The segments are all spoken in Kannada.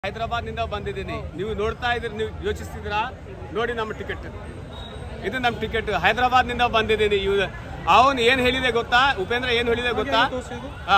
ಹೈದರಾಬಾದ್ ನಿಂದ ಬಂದಿದ್ದೀನಿ ನೀವು ನೋಡ್ತಾ ಇದ್ದೀರಿ ನೀವು ಯೋಚಿಸ್ತಿದ್ದೀರಾ ನೋಡಿ ನಮ್ಮ ಟಿಕೆಟ್ ಇದು ನಮ್ಮ ಟಿಕೆಟ್ ಹೈದರಾಬಾದ್ ನಿಂದ ಬಂದಿದ್ದೀನಿ ಇವ್ ಅವನು ಏನ್ ಹೇಳಿದೆ ಗೊತ್ತಾ ಉಪೇಂದ್ರ ಏನ್ ಹೇಳಿದೆ ಗೊತ್ತಾ ಹಾ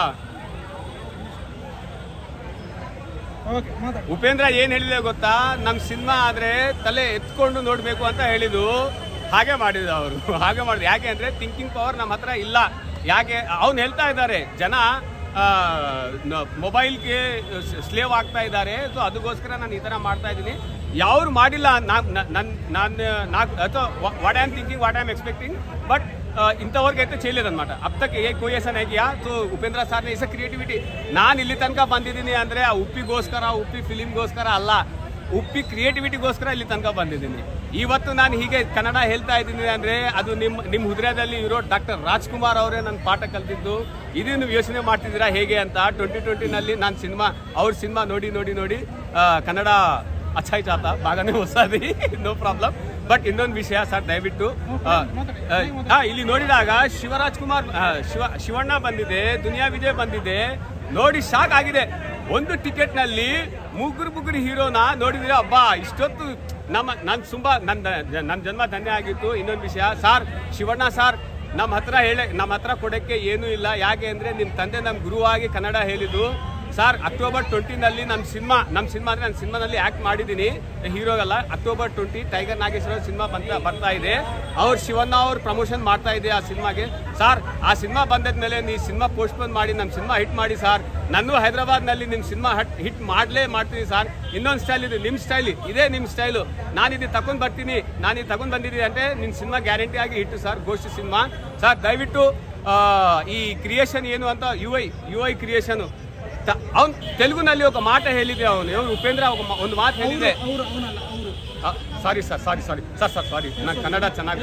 ಓಕೆ ಮಾತಾಡಿ ಉಪೇಂದ್ರ ಏನ್ ಹೇಳಿದೆ ಗೊತ್ತಾ ನಮ್ ಸಿನಿಮಾ ಆದ್ರೆ ತಲೆ ಎತ್ಕೊಂಡು ನೋಡ್ಬೇಕು ಅಂತ ಹೇಳಿದ್ದು ಹಾಗೆ ಮಾಡಿದ ಅವರು ಹಾಗೆ ಮಾಡಿದ್ರು ಯಾಕೆ ಅಂದ್ರೆ ಥಿಂಕಿಂಗ್ ಪವರ್ ನಮ್ಮ ಹತ್ರ ಇಲ್ಲ ಯಾಕೆ ಅವ್ನು ಹೇಳ್ತಾ ಇದ್ದಾರೆ ಜನ ಮೊಬೈಲ್ಗೆ ಸ್ಲೇವ್ ಆಗ್ತಾ ಇದ್ದಾರೆ ಸೊ ಅದಕ್ಕೋಸ್ಕರ ನಾನು ಈ ತರ ಮಾಡ್ತಾ ಇದ್ದೀನಿ ಯಾರು ಮಾಡಿಲ್ಲ ನಾನು ನಾನು ಅಥವಾ what I am thinking what I am expecting but ಇಂಥವ್ರಿಗೆ అయితే చేయలేదు అనమాట అబ్ తక్ ఏ కోई ऐसा नहीं किया तो ಉಪೇಂದ್ರ ಸರ್ ಇಸ ಕ್ರಿಯೇಟಿವಿಟಿ ನಾನು ಇಲ್ಲಿ ತನಕ ಬಂದಿದ್ದೀನಿ ಅಂದ್ರೆ ಆ ಉಪ್ಪಿಗೋಸ್ಕರ ಉಪ್ಪಿ ಫಿಲಿಮ್ಗೋಸ್ಕರ ಅಲ್ಲ ಉಪ್ಪಿ ಕ್ರಿಯೇಟಿವಿಟಿಗೋಸ್ಕರ ಇಲ್ಲಿ ತನಕ ಬಂದಿದ್ದೀನಿ ಇವತ್ತು ನಾನು ಹೀಗೆ ಕನ್ನಡ ಹೇಳ್ತಾ ಇದ್ದೀನಿ ಅಂದ್ರೆ ಅದು ನಿಮ್ಮ ನಿಮ್ಮ ಹೃದಯದಲ್ಲಿ ಇರೋ ಡಾಕ್ಟರ್ ರಾಜ್ಕುಮಾರ್ ಅವರೇ ನನ್ನ ಪಾಠ ಕಲ್ತಿದ್ದು ಇದು ನೀವು ಯೋಚನೆ ಮಾಡ್ತಿದ್ದೀರಾ ಹೇಗೆ ಅಂತ ಟ್ವೆಂಟಿ ಟ್ವೆಂಟಿನಲ್ಲಿ ನಾನು ಸಿನಿಮಾ ಅವ್ರ ಸಿನಿಮಾ ನೋಡಿ ನೋಡಿ ನೋಡಿ ಆ, ಕನ್ನಡ ಅಚ್ಚಾಯ್ ಚಾತ ಬಾಗಾನೆ ಹೊಸದಿ ನೋ ಪ್ರಾಬ್ಲಮ್ ಬಟ್ ಇನ್ನೊಂದು ವಿಷಯ ಸರ್ ದಯವಿಟ್ಟು ಆ, ಆ, ಆ, ಇಲ್ಲಿ ನೋಡಿದಾಗ ಶಿವರಾಜ್ ಕುಮಾರ್ ಆ, ಶಿವ ಶಿವಣ್ಣ ಬಂದಿದೆ ದುನಿಯಾ ವಿಜಯ್ ಬಂದಿದೆ ನೋಡಿ ಶಾಕ್ ಆಗಿದೆ ಒಂದು ಟಿಕೆಟ್ ನಲ್ಲಿ ಮುಗ್ಗುರು ಮುಗ್ಗುರು ಹೀರೋನ ನೋಡಿದ್ರೆ ಅಬ್ಬಾ ಇಷ್ಟೊತ್ತು ನಮ್ಮ ನನ್ ತುಂಬಾ ನನ್ನ ನನ್ನ ಜನ್ಮ ಧನ್ಯ ಆಗಿತ್ತು ಇನ್ನೊಂದು ವಿಷಯ ಸಾರ್ ಶಿವಣ್ಣ ಸಾರ್ ನಮ್ಮ ಹತ್ರ ಹೇಳಿ ನಮ್ಮ ಹತ್ರ ಕೊಡಕ್ಕೆ ಏನೂ ಇಲ್ಲ ಯಾಕೆ ಅಂದ್ರೆ ನಿಮ್ಮ ತಂದೆ ನಮ್ಮ ಗುರುವಾಗಿ ಕನ್ನಡ ಹೇಳಿದ್ದು ಸರ್ ಅಕ್ಟೋಬರ್ ಟ್ವೆಂಟಿನಲ್ಲಿ ನಮ್ಮ ಸಿನಿಮಾ ನಮ್ಮ ಸಿನಿಮಾ ಅಂದ್ರೆ ನನ್ನ ಸಿನಿಮಾನಲ್ಲಿ ಆಕ್ಟ್ ಮಾಡಿದ್ದೀನಿ ಹೀರೋಗಲ್ಲ October twenty Tiger Nageswara cinema ಬಂತ ಬರ್ತಾ ಇದೆ ಅವ್ರು ಶಿವಣ್ಣ ಅವ್ರು ಪ್ರಮೋಷನ್ ಮಾಡ್ತಾ ಇದೆ ಆ ಸಿನಿಮಾಗೆ ಸರ್ ಆ ಸಿನಿಮಾ ಬಂದದ್ಮೇಲೆ ನೀವು ಸಿನಿಮಾ ಪೋಸ್ಟ್ಪೋನ್ ಮಾಡಿ ನಮ್ಮ ಸಿನಿಮಾ ಹಿಟ್ ಮಾಡಿ ಸರ್ ನಾನು ಹೈದರಾಬಾದ್ನಲ್ಲಿ ನಿಮ್ಮ ಸಿನಿಮಾ ಹಟ್ ಹಿಟ್ ಮಾಡಲೇ ಮಾಡ್ತೀನಿ ಸರ್ ಇನ್ನೊಂದು ಸ್ಟೈಲ್ ಇದೆ ನಿಮ್ಮ ಸ್ಟೈಲ್ ಇದೇ ನಿಮ್ಮ ಸ್ಟೈಲು ನಾನು ಇದು ತಗೊಂಡ್ ಬರ್ತೀನಿ ನಾನು ಇದು ತಗೊಂಡ್ ಬಂದಿದ್ದೀನಿ ಅಂದ್ರೆ ನಿಮ್ಮ ಸಿನಿಮಾ ಗ್ಯಾರಂಟಿ ಆಗಿ ಹಿಟ್ಟು ಸರ್ ಗೋಷ್ಠಿ ಸಿನಿಮಾ ಸರ್ ದಯವಿಟ್ಟು ಆ, ಈ ಕ್ರಿಯೇಷನ್ ಏನು ಅಂತ you I you I creation ಅವ್ನು ತೆಲುಗುನಲ್ಲಿ ಒಂದು ಮಾಟ ಹೇಳಿದೆ ಅವನು ಇವನು ಉಪೇಂದ್ರ ಒಬ್ಬ ಮ- ಒಂದು ಮಾತು ಹೇಳಿದೆ ಅವರು ಅವನಲ್ಲ ಅವರು sorry sir sorry sorry sir sir sorry ನಾನು ಕನ್ನಡ ಚೆನ್ನಾಗಿ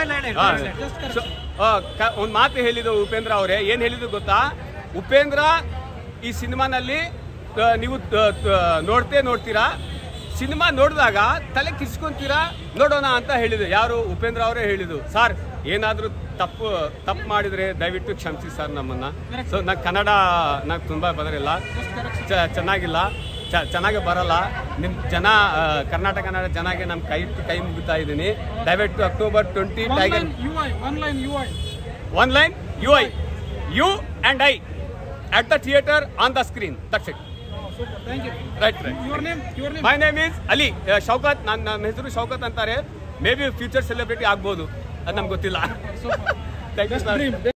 ಒಂದು ಮಾತು ಹೇಳಿದ್ದು ಉಪೇಂದ್ರ ಅವರೇ ಏನ್ ಹೇಳಿದ್ದು ಗೊತ್ತಾ ಉಪೇಂದ್ರ ಈ ಸಿನಿಮಾನಲ್ಲಿ ಆ, ನೀವು ಆ, ಆ, ನೋಡ್ತೇ ನೋಡ್ತೀರಾ ಸಿನಿಮಾ ನೋಡಿದಾಗ ತಲೆ ಕಿಸ್ಕೊಂತೀರಾ ನೋಡೋಣ ಅಂತ ಹೇಳಿದ್ರು ಯಾರು ಉಪೇಂದ್ರ ಅವರೇ ಹೇಳಿದ್ದು ಸರ್ ಏನಾದರೂ ತಪ್ಪು ತಪ್ಪು ಮಾಡಿದ್ರೆ ದಯವಿಟ್ಟು ಕ್ಷಮಿಸಿ ಸರ್ ನಮ್ಮನ್ನ ಸೊ ನಂಗೆ ಕನ್ನಡ ನಂಗೆ ತುಂಬ ಬದರಿಲ್ಲ ಚ- ಚೆನ್ನಾಗಿಲ್ಲ ಚ- ಚೆನ್ನಾಗಿ ಬರಲ್ಲ ನಿಮ್ಮ ಜನ ಆ, ಕರ್ನಾಟಕ ಕನ್ನಡ ಜನಗೆ ನಮ್ಮ ಕೈ ಇಟ್ಟು ಕೈ ಮುಗಿತಾ ಇದ್ದೀನಿ ದಯವಿಟ್ಟು October twenty Tiger online you I online you I one line you I you and I at the theatre on the screen that's it super thank you right right your name your name my name is Ali ah, Shaukat ನನ್ನ ನನ್ನ ಹೆಸರು ಶೌಕತ್ ಅಂತಾರೆ ಮೇ ಬಿ ಫ್ಯೂಚರ್ ಸೆಲೆಬ್ರಿಟಿ ಆಗ್ಬೋದು ಅದು ನಮ್ಗೆ ಗೊತ್ತಿಲ್ಲ super thank you sir dream